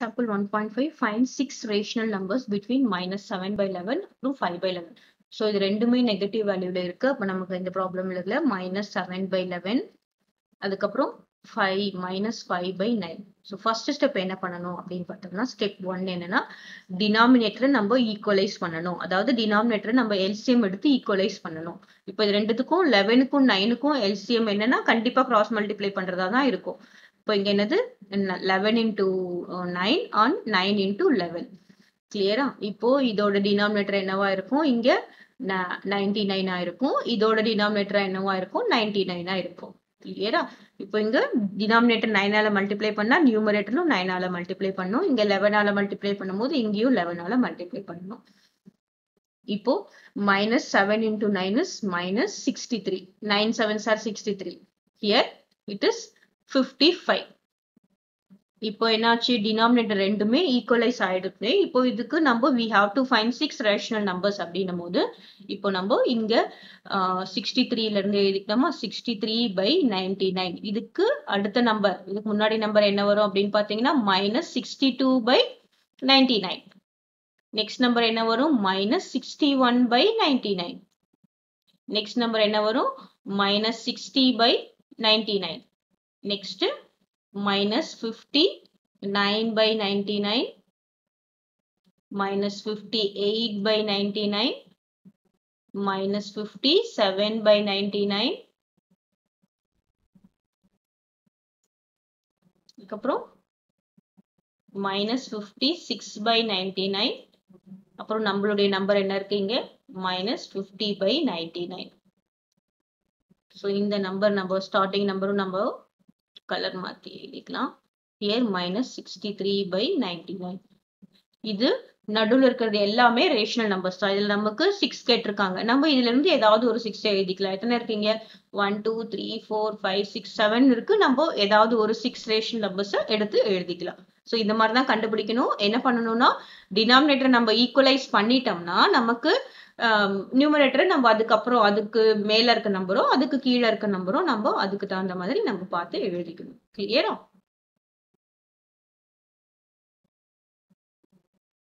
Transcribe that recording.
Example 1.5 find six rational numbers between minus 7 by 11 அப்புறம் 5 by 11. So இது ரெண்டுமே negative வேல்யூல இருக்கு அப்ப நமக்கு இந்த ப்ராப்ளம்ல இருக்குல்ல மைனஸ் செவன் பை லெவன் அதுக்கப்புறம் five minus five by nine so first step என்ன பண்ணணும் அப்படின்னு பார்த்தோம்னா ஸ்டெப் ஒன் என்னன்னா டினாமினேட்டரை நம்ம ஈக்குவலைஸ் பண்ணணும் அதாவது டினாமினேட்டரை நம்ம எல்சிஎம் எடுத்து ஈக்குவலைஸ் பண்ணணும் இப்போ இது ரெண்டுத்துக்கும் லெவனுக்கும் நைனுக்கும் எல்சிஎம் என்னன்னா கண்டிப்பா கிராஸ் மல்டிப்ளை பண்றதா தான் இருக்கும் இப்போ இங்க என்னது eleven into nine on nine into eleven கிளியரா இப்போ இதோட டினாமினேட்டர் என்னவா இருக்கும் இங்க நைன்டி நைனா இருக்கும் இதோட டினாமினேட்டர் என்னவா இருக்கும் நைன்டி நைனா இருக்கும் கிளியரா இப்போ இங்க டினாமினேட்டர் நைனால மல்டிப்ளை பண்ணா நியூமரேட்டரும் நைனால மல்டிப்ளை பண்ணும் இங்க லெவனால மல்டிப்ளை பண்ணும்போது இங்கேயும் லெவனால மல்டிப்ளை பண்ணணும் இப்போ minus seven into nine is minus sixty three nine seven sir sixty three here it is fifty five இப்போ என்னாச்சு டினாமினேட்டர் ரெண்டுமே ஈக்குவலைஸ் ஆயிடுது இப்போ இதுக்கு நம்ம we have to find six rational numbers அப்படின்னும் போது இப்போ நம்ம இங்க சிக்ஸ்டி த்ரீல இருந்து எழுதிக்கலாமா sixty three by ninety nine இதுக்கு அடுத்த நம்பர் இதுக்கு முன்னாடி நம்பர் என்ன வரும் அப்படின்னு பாத்தீங்கன்னா minus sixty two by ninety nine next number என்ன வரும் minus sixty one by ninety nine next number என்ன வரும் minus sixty by ninety nine next minus 59 by 99 minus 58 by 99 minus 57 by 99 அதுக்கப்புறம் minus fifty six by ninety nine அப்புறம் நம்மளுடைய number என்ன இருக்கு இங்க minus fifty by ninety nine so இந்த number நம்ம ஸ்டார்டிங் நம்பரும் நம்ம கலர் மாத்தி எழுதிக்கலாம் here minus sixty three by ninety nine இது நடுவில் இருக்கிறது எல்லாமே ரேஷனல் நம்பர்ஸ் தான் இதுல நமக்கு சிக்ஸ் கேட்டிருக்காங்க நம்ம இதுல இருந்து ஏதாவது ஒரு சிக்ஸ் எழுதிக்கலாம் எத்தனை இருக்கீங்க one two three four five six seven இருக்கு நம்ம ஏதாவது ஒரு சிக்ஸ் ரேஷனல் நம்பர்ஸை எடுத்து எழுதிக்கலாம் ஸோ இந்த மாதிரி தான் கண்டுபிடிக்கணும் என்ன பண்ணணும்னா டினாமினேட்டர் நம்ம ஈக்குவலைஸ் பண்ணிட்டோம்னா நமக்கு நியூமரேட்டர் நம்ம அதுக்கப்புறம் அதுக்கு மேல இருக்க நம்பரும் அதுக்கு கீழே இருக்க நம்பரும் நம்ம அதுக்கு தகுந்த மாதிரி நம்ம பார்த்து எழுதிக்கணும் கிளியரா